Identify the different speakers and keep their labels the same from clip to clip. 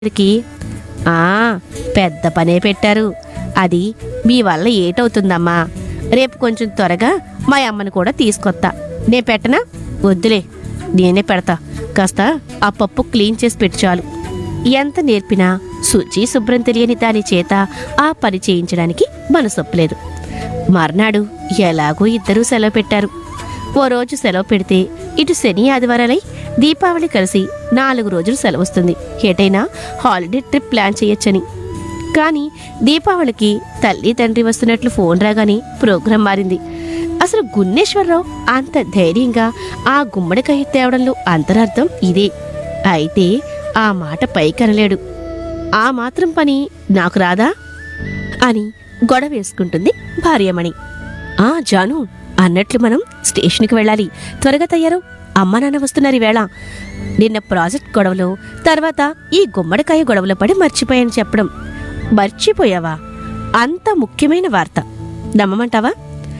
Speaker 1: కి ఆ పెద్ద పనే పెట్టారు అది మీ వల్ల ఏటవుతుందమ్మా రేపు కొంచెం త్వరగా మా అమ్మని కూడా తీసుకొత్తా నే పెట్టనా వద్దులే నేనే పెడతా కాస్త ఆ పప్పు క్లీన్ చేసి పెట్టు చాలు ఎంత నేర్పినా శుచి శుభ్రం తెలియని దాని చేత ఆ పని చేయించడానికి మనసొప్పలేదు మర్నాడు ఎలాగో ఇద్దరూ సెలవు పెట్టారు ఓ రోజు సెలవు పెడితే ఇటు శని ఆదివారాలై దీపావళి కలిసి నాలుగు రోజులు సెలవు వస్తుంది ఎటైనా హాలిడే ట్రిప్ ప్లాన్ చేయొచ్చని కానీ దీపావళికి తల్లి తండ్రి వస్తున్నట్లు ఫోన్ రాగానే ప్రోగ్రాం మారింది అసలు గున్నేశ్వరరావు అంత ధైర్యంగా ఆ గుమ్మడికాయ తేవడంలో అంతరార్థం ఇదే అయితే ఆ మాట పైకనలేడు ఆ మాత్రం పని నాకు రాదా అని గొడవ వేసుకుంటుంది భార్యమణి ఆ జాను అన్నట్లు మనం స్టేషన్కి వెళ్ళాలి త్వరగా తయారు అమ్మ నాన్న వస్తున్నారు ఈవేళ నిన్న ప్రాజెక్ట్ గొడవలో తర్వాత ఈ గుమ్మడికాయ గొడవలో పడి మర్చిపోయాను చెప్పడం మర్చిపోయావా అంత ముఖ్యమైన వార్త నమ్మమంటావా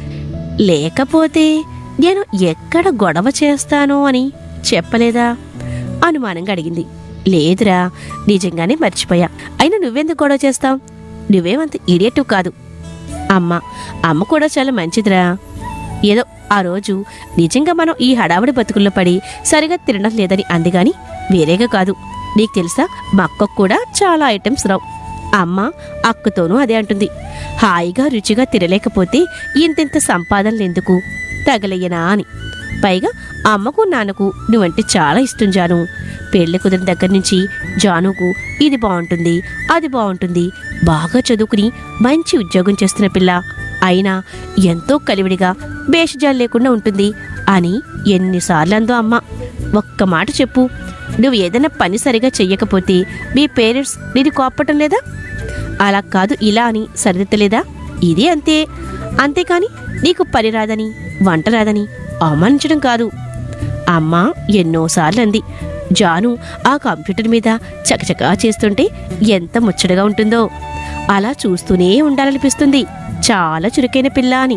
Speaker 1: లేకపోతే నేను ఎక్కడ గొడవ చేస్తాను అని చెప్పలేదా అనుమానంగా అడిగింది లేదురా నిజంగానే మర్చిపోయా అయినా నువ్వెందుకు గొడవ చేస్తావు నువ్వేమంత ఇడియట్టు కాదు అమ్మ అమ్మ కూడా చాలా మంచిదిరా ఏదో ఆ రోజు నిజంగా మనం ఈ హడావుడి బతుకుల్లో పడి సరిగా తినడం లేదని అందిగాని వేరేగా కాదు నీకు తెలుసా మా అక్కకు కూడా చాలా ఐటమ్స్ రావు అమ్మ అక్కతోనూ అదే అంటుంది హాయిగా రుచిగా తినలేకపోతే ఇంతింత సంపాదనలు ఎందుకు తగలయ్యనా అని పైగా అమ్మకు నాన్నకు నువ్వంటే చాలా ఇష్టం జాను పెళ్లి కుదిరిన దగ్గర నుంచి జానుకు ఇది బాగుంటుంది అది బాగుంటుంది బాగా చదువుకుని మంచి ఉద్యోగం చేస్తున్న పిల్ల అయినా ఎంతో కలివిడిగా భేషజాలు లేకుండా ఉంటుంది అని ఎన్నిసార్లు అందో అమ్మ ఒక్క మాట చెప్పు నువ్వు ఏదైనా పని సరిగా చెయ్యకపోతే మీ పేరెంట్స్ నీది కోపటం లేదా అలా కాదు ఇలా అని సరిదిద్దలేదా ఇది అంతే అంతేకాని నీకు పని రాదని వంట రాదని అవమానించడం కాదు అమ్మ ఎన్నోసార్లు అంది జాను ఆ కంప్యూటర్ మీద చకచకా చేస్తుంటే ఎంత ముచ్చటగా ఉంటుందో అలా చూస్తూనే ఉండాలనిపిస్తుంది చాలా చురుకైన పిల్ల అని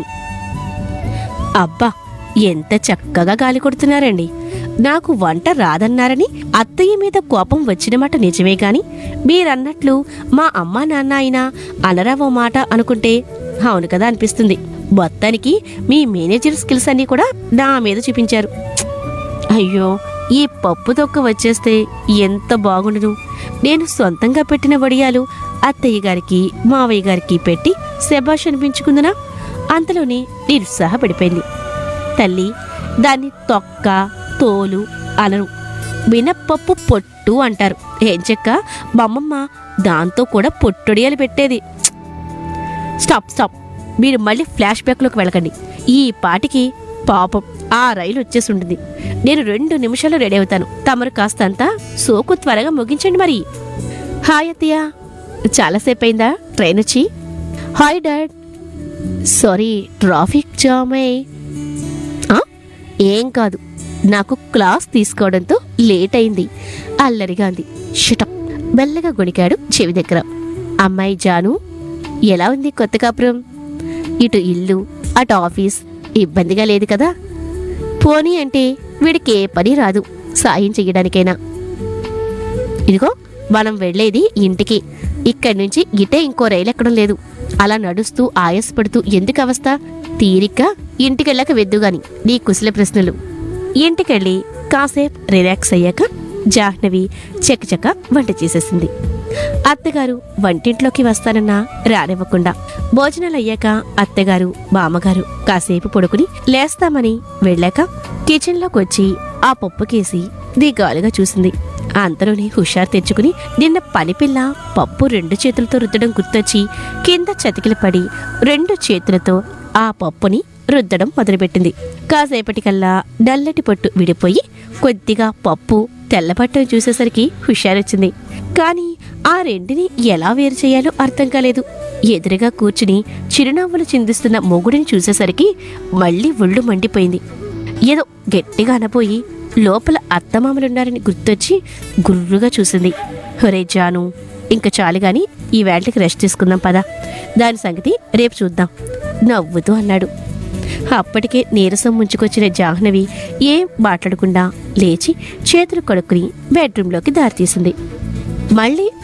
Speaker 1: అబ్బా ఎంత చక్కగా గాలి కొడుతున్నారండి నాకు వంట రాదన్నారని అత్తయ్య మీద కోపం వచ్చిన మాట నిజమే గాని మీరన్నట్లు మా అమ్మా నాన్న అయినా అనరావో మాట అనుకుంటే అవును కదా అనిపిస్తుంది మొత్తానికి మీ మేనేజర్ స్కిల్స్ అన్నీ కూడా నా మీద చూపించారు అయ్యో ఈ పప్పు తొక్క వచ్చేస్తే ఎంత బాగుండును నేను సొంతంగా పెట్టిన వడియాలు అత్తయ్య గారికి మావయ్య గారికి పెట్టి శబాష్ అనిపించుకుందునా అంతలోనే నిరుత్సాహపడిపోయింది తల్లి దాన్ని తొక్క తోలు అనరు మినప్పప్పు పొట్టు అంటారు ఏం చెక్క మా దాంతో కూడా పొట్టొడియాలు పెట్టేది స్టాప్ స్టాప్ మీరు మళ్ళీ ఫ్లాష్ బ్యాక్లోకి వెళ్ళకండి ఈ పాటికి పాపం ఆ రైలు వచ్చేసి ఉంటుంది నేను రెండు నిమిషాలు రెడీ అవుతాను తమరు కాస్తంతా సోకు త్వరగా ముగించండి మరి హాయ్ అత్తయ్య చాలాసేపు అయిందా ట్రైన్ వచ్చి hi dad sorry traffic jam అయ్యి ఆ? ఏం కాదు నాకు క్లాస్ తీసుకోవడంతో లేట్ అయింది అల్లరిగా అంది షటప్ మెల్లగా గొణికాడు చెవి దగ్గర అమ్మాయి జాను ఎలా ఉంది కొత్త కాపురం ఇటు ఇల్లు అటు ఆఫీస్ ఇబ్బందిగా లేదు కదా పోనీ అంటే వీడికి ఏ పని రాదు సాయం చెయ్యడానికైనా ఇదిగో మనం వెళ్ళేది ఇంటికి ఇక్కడి నుంచి ఇటే ఇంకో రైలు ఎక్కడం లేదు అలా నడుస్తూ ఆయాసపడుతూ ఎందుకు అవస్థ తీరిగ్గా ఇంటికెళ్ళాక వెద్దు గాని నీ కుశల ప్రశ్నలు ఇంటికెళ్ళి కాసేపు రిలాక్స్ అయ్యాక జాహ్నవి చకచక వంట చేసేసింది అత్తగారు వంటింట్లోకి వస్తానన్నా రానివ్వకుండా భోజనాలు అయ్యాక అత్తగారు మామగారు కాసేపు పడుకుని లేస్తామని వెళ్ళాక కిచెన్లోకి వచ్చి ఆ పప్పుకేసి దిగాలుగా చూసింది అంతలోనే హుషారు తెచ్చుకుని నిన్న పనిపిల్ల పప్పు రెండు చేతులతో రుద్దడం గుర్తొచ్చి కింద చతికిల పడి రెండు చేతులతో ఆ పప్పుని రుద్దడం మొదలుపెట్టింది కాసేపటికల్లా నల్లటి పొట్టు విడిపోయి కొద్దిగా పప్పు తెల్లబట్టం చూసేసరికి హుషారొచ్చింది కానీ ఆ రెంటిని ఎలా వేరు చేయాలో అర్థం కాలేదు ఎదురుగా కూర్చుని చిరునవ్వులు చిందిస్తున్న మొగుడిని చూసేసరికి మళ్ళీ ఒళ్ళు మండిపోయింది ఏదో గట్టిగా అనపోయి లోపల అత్తమామలున్నారని గుర్తొచ్చి గుర్రుగా చూసింది హొరే జాను ఇంక చాలు గాని ఈ వేళకి రెస్ట్ తీసుకుందాం పదా దాని సంగతి రేపు చూద్దాం నవ్వుతూ అన్నాడు అప్పటికే నీరసం ముంచుకొచ్చిన జాహ్నవి ఏం మాట్లాడకుండా లేచి చేతులు కడుక్కుని బెడ్రూంలోకి దారితీసింది మళ్ళీ